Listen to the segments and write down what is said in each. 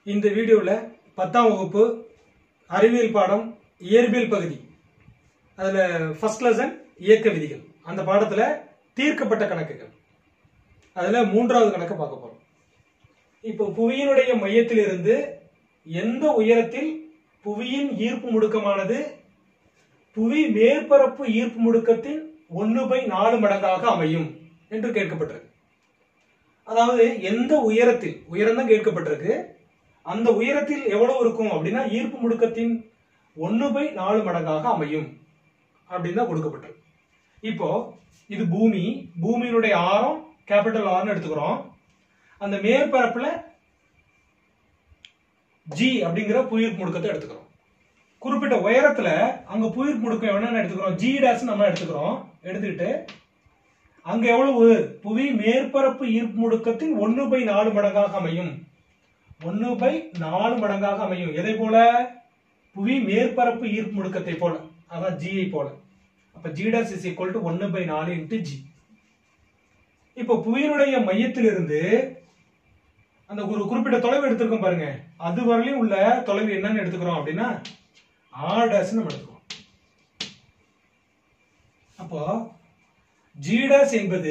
இந்த வீடியோவில் பத்தாம் வகுப்பு அறிவியல் பாடம் இயற்பியல் பகுதி அதில் ஃபர்ஸ்ட் லெசன் இயக்க விதிகள் அந்த பாடத்தில் தீர்க்கப்பட்ட கணக்குகள் அதில் மூன்றாவது கணக்கை பார்க்க போகிறோம் இப்போ புவியினுடைய மையத்திலிருந்து எந்த உயரத்தில் புவியின் ஈர்ப்பு முடுக்கமானது புவி மேற்பரப்பு ஈர்ப்பு முடுக்கத்தின் ஒன்று பை நாலு மடங்காக அமையும் என்று கேட்கப்பட்டிருக்கு அதாவது எந்த உயரத்தில் உயரம் தான் கேட்கப்பட்டிருக்கு அந்த உயரத்தில் எவ்வளவு இருக்கும் அப்படின்னா ஈர்ப்பு முடுக்கத்தின் ஒன்று பை நாலு மடங்காக அமையும் அப்படின்னு தான் கொடுக்கப்பட்டிருக்கு இப்போ இது பூமி பூமியினுடைய ஆரம் கேபிட்டல் ஆர்னு எடுத்துக்கிறோம் அந்த மேற்பரப்புல ஜி அப்படிங்கிற புவியீர்ப்பு முடுக்கத்தை எடுத்துக்கிறோம் குறிப்பிட்ட உயரத்துல அங்க புவியீர்ப்பு முடுக்கம் என்னன்னு எடுத்துக்கிறோம் ஜி டேஸ் நம்ம எடுத்துக்கிறோம் எடுத்துக்கிட்டு அங்க எவ்வளவு புவி மேற்பரப்பு ஈர்ப்பு முடுக்கத்தின் ஒன்னு பை நாலு மடங்காக அமையும் ஒன்னு பை நாலு மடங்காக அமையும் எதை போல புவி மேற்பரப்பு ஈர்ப்பு முடுக்கத்தை போல அதான் ஜியை போல அப்ப G dash is equal to ஒன்னு பை நாலு இன்ட்டு ஜி இப்போ புவியினுடைய மையத்திலிருந்து அந்த ஒரு குறிப்பிட்ட தொலைவு எடுத்திருக்கோம் பாருங்க அது வரலையும் உள்ள தொலைவு என்னன்னு எடுத்துக்கிறோம் அப்படின்னா ஆர் டேஸ் நம்ம எடுத்துக்கிறோம் அப்போ ஜி டேஸ் என்பது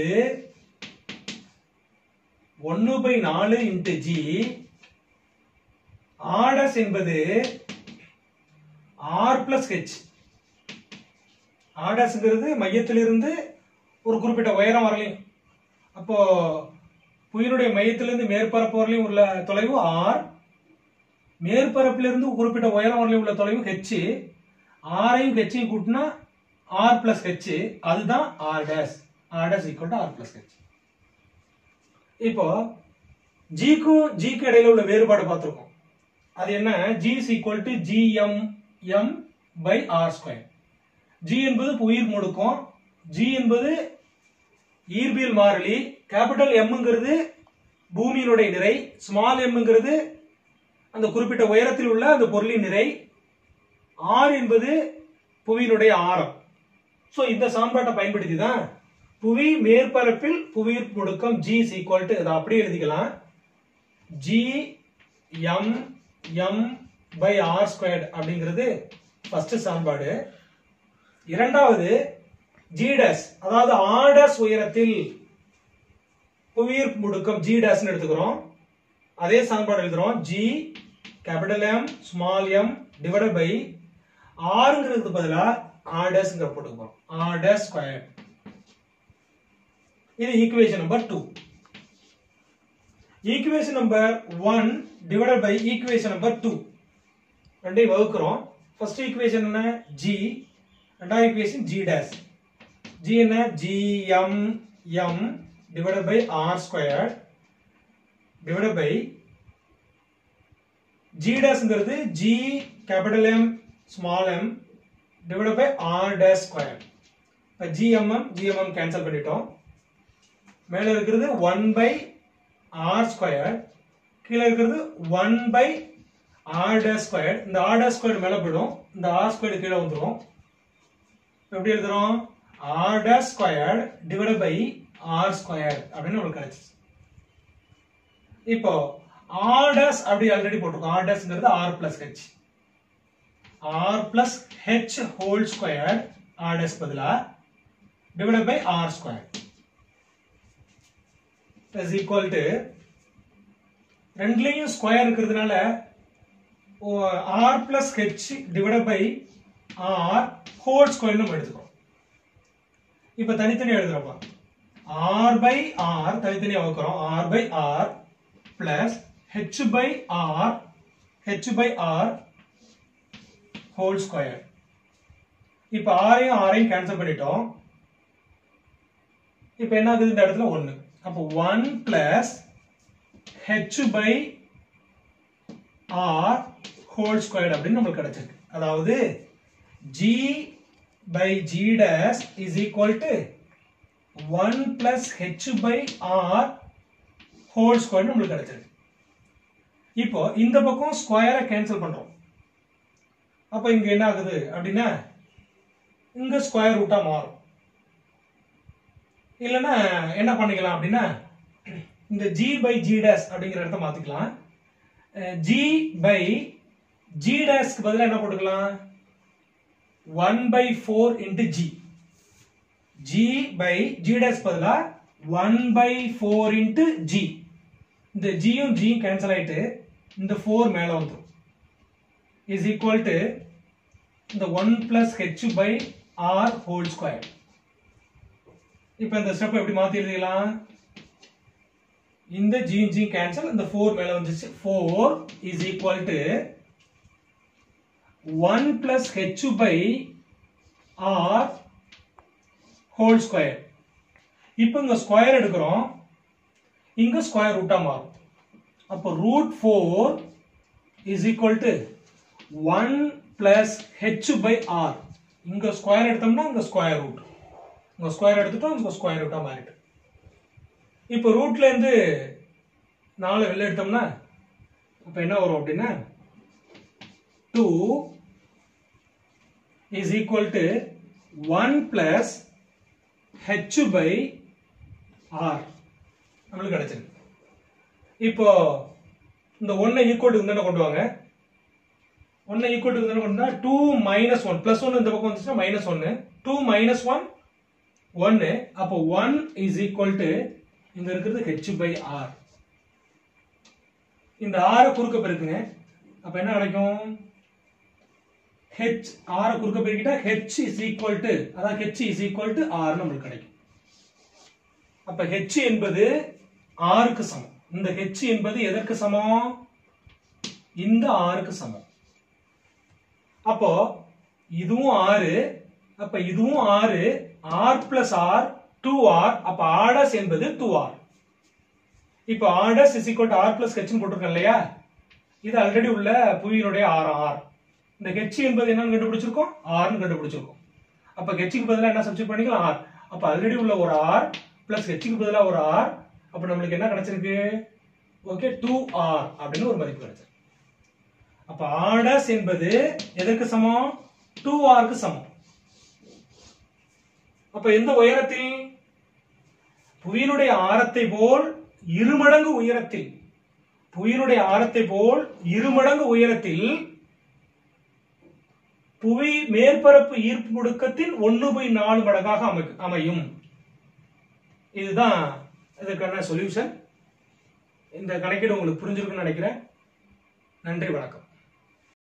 ஒன்னு பை நாலு இன்ட்டு ஜி ஆர் டேஸ் என்பது ஆர் பிளஸ் ஹெச் ஆர் டேஸ்ங்கிறது மையத்திலிருந்து ஒரு குறிப்பிட்ட உயரம் வரலையும் அப்போ புயலுடைய மையத்திலிருந்து மேற்பரப்பு வரலையும் உள்ள தொலைவு ஆர் மேற்பரப்பிலிருந்து குறிப்பிட்ட உயரம் வரலையும் உள்ள தொலைவு ஹெச் ஆரையும் ஹெச்சையும் கூட்டினா ஆர் பிளஸ் ஹெச் அதுதான் R dash R dash equal to R plus H இப்போ ஜிக்கும் ஜிக்கு இடையில உள்ள வேறுபாடு பார்த்துருக்கோம் அது என்ன G is equal to GM M by R square G என்பது உயிர் முடுக்கம் ஜி என்பது ஈர்பியல் மாறிலி கேபிட்டல் எம்ங்கிறது பூமியினுடைய நிறை ஸ்மால் எம்ங்கிறது அந்த குறிப்பிட்ட உயரத்தில் உள்ள அந்த பொருளின் நிறை ஆர் என்பது புவியினுடைய ஆரம் ஸோ இந்த சமன்பாட்டை பயன்படுத்தி தான் புவி மேற்பரப்பில் புவியீர்ப்பு முடுக்கம் ஜி இஸ் ஈக்குவல் டு இதை அப்படியே எழுதிக்கலாம் G M M by R squared அப்படிங்கிறது ஃபர்ஸ்ட் சமன்பாடு இரண்டாவது ஜி டேஸ் அதாவது ஆர் டேஸ் உயரத்தில் புவியீர்ப்பு முடுக்கம் ஜி டேஸ்னு எடுத்துக்கிறோம் அதே சமன்பாடு எழுதுறோம் G capital M small M divide by ஆறுங்கிறதுக்கு பதிலாக ஆர் டேஸ்ங்கிற போட்டுக்கிறோம் ஆர் டேஸ் ஸ்கொயர் இது equation number two equation number one divide by equation number two ரெண்டையும் வகுக்கிறோம் ஃபர்ஸ்ட் ஈக்குவேஷன் என்ன ஜி ரெண்டாவது ஈக்குவேஷன் ஜி டேஸ் ஜி என்ன G M M divide by R square divide by G டேஸ்ங்கிறது G capital M small M divide by R dash square இப்போ G M M G M M cancel பண்ணிட்டோம் மேலே இருக்கிறது ஒன் பை ஆர் ஸ்கொயர் கீழே இருக்கிறது one by R dash square இந்த R dash square மேலே போயிடும் இந்த ஆர் ஸ்கொயர் கீழே வந்துடும் எப்படி எழுதுறோம் R dash square divide by R square அப்படின்னு நம்மளுக்கு கிடைச்சிச்சு இப்போ ஆர் டேஸ் அப்படி ஆல்ரெடி போட்டிருக்கோம் ஆர் டேஸ்ங்கிறது R plus H R plus H whole square R dash பதிலா divide by R square is equal to ரெண்டுலேயும் ஸ்கொயர் இருக்கிறதுனால R plus H divide by R whole square நம்ம எடுத்துக்கிறோம் இப்போ தனித்தனி எழுதுறப்பா ஆர் பை ஆர் தனித்தனியாக வகுக்கிறோம் R by R plus H by R H by R whole square இப்போ ஆரையும் ஆரையும் கேன்சல் பண்ணிட்டோம் இப்போ என்ன ஆகுது இந்த இடத்துல ஒன்று அப்போ one plus H by R whole square அப்படின்னு நம்மளுக்கு கிடைச்சிருக்கு அதாவது G by G dash is equal to one plus H by R whole square நம்மளுக்கு கிடைச்சிருக்கு இப்போ இந்த பக்கம் ஸ்கொயரை கேன்சல் பண்றோம் அப்போ இங்க என்ன ஆகுது அப்படின்னா இங்க ஸ்கொயர் ரூட்டா மாறும் இல்லைன்னா என்ன பண்ணிக்கலாம் அப்படின்னா இந்த ஜி பை ஜி டேஸ் அப்படிங்கிற இடத்த மாத்திக்கலாம் ஜி பை ஜி டேஸ்க்கு பதிலா என்ன போட்டுக்கலாம் one by four into G G by G dash பதிலா one by four into G இந்த ஜியும் ஜியும் கேன்சல் ஆயிட்டு இந்த ஃபோர் மேல வந்துடும் இஸ் ஈக்குவல் டு இந்த one plus H by R whole square இப்போ இந்த ஸ்டெப் எப்படி மாத்தி எழுதிக்கலாம் இந்த ஜி ஜி கேன்சல் இந்த ஃபோர் மேல வந்துச்சு four is equal to one plus H by R whole square இப்போ இங்க ஸ்கொயர் எடுக்கிறோம் இங்க ஸ்கொயர் ரூட்டா மாறும் அப்போ root four is equal to one plus H by R இங்க ஸ்கொயர் எடுத்தோம்னா இங்க ஸ்கொயர் ரூட் இங்க ஸ்கொயர் எடுத்துட்டோம் இங்க ஸ்கொயர் ரூட்டா மாறிட்டு இப்போ ரூட்ல இருந்து நாலு வெளில எடுத்தோம்னா அப்ப என்ன வரும் அப்படின்னா two is equal to one plus H by R நம்மளுக்கு கிடைச்சிருக்கு இப்போ இந்த ஒன்னை ஈக்குவல் டு கொண்டு வாங்க ஒன்னை ஈக்குவல் டு கொண்டு two minus one plus one இந்த பக்கம் வந்துச்சுன்னா மைனஸ் ஒன்னு டூ மைனஸ் ஒன் ஒன்னு அப்போ ஒன் இஸ் ஈக்குவல் டு இங்க இருக்கிறது ஹெச் பை ஆர் இந்த ஆரை குறுக்க பெருக்குங்க அப்ப என்ன கிடைக்கும் ஹெச் ஆரை குறுக்க பெருக்கிட்டா ஹெச் இஸ் ஈக்குவல் டு அதாவது H is equal to R நம்மளுக்கு கிடைக்கும் அப்ப ஹெச் என்பது ஆறுக்கு சமம் இந்த ஹெச் என்பது எதற்கு சமம் இந்த ஆறுக்கு சமம் அப்போ இதுவும் ஆறு அப்ப இதுவும் ஆறு R plus R two R அப்ப ஆர்டஸ் என்பது டூ ஆர் இப்போ R dash is equal to R plus ஹெச்னு போட்டிருக்கேன் இல்லையா இது ஆல்ரெடி உள்ள புவியினுடைய ஆர் ஆர் இந்த ஹெச் என்பது என்னன்னு கண்டுபிடிச்சிருக்கோம் ஆர்னு கண்டுபிடிச்சிருக்கோம் அப்ப ஹெச்சுக்கு பதிலாக என்ன சப்ஸ்டிட் பண்ணிக்கலாம் ஆர் அப்ப ஆல்ரெடி உள்ள ஒரு ஆர் பிளஸ் ஹெச்சுக்கு பதிலாக ஒரு ஆர் அப்ப நம்மளுக்கு என்ன கிடைச்சிருக்கு ஓகே டூ ஆர் அப்படின்னு ஒரு மதிப்பு கிடைச்சிருக்கு அப்ப ஆர்டஸ் என்பது எதற்கு சமம் டூ ஆருக்கு சமம் அப்ப எந்த உயரத்தில் புவியினுடைய ஆரத்தை போல் இருமடங்கு உயரத்தில் புவியினுடைய ஆரத்தை போல் இருமடங்கு உயரத்தில் புவி மேற்பரப்பு ஈர்ப்பு முடுக்கத்தின் ஒன்று பை நாலு மடங்காக அமை அமையும் இதுதான் இதற்கான சொல்யூஷன் இந்த கணக்கீடு உங்களுக்கு புரிஞ்சிருக்குன்னு நினைக்கிறேன் நன்றி வணக்கம்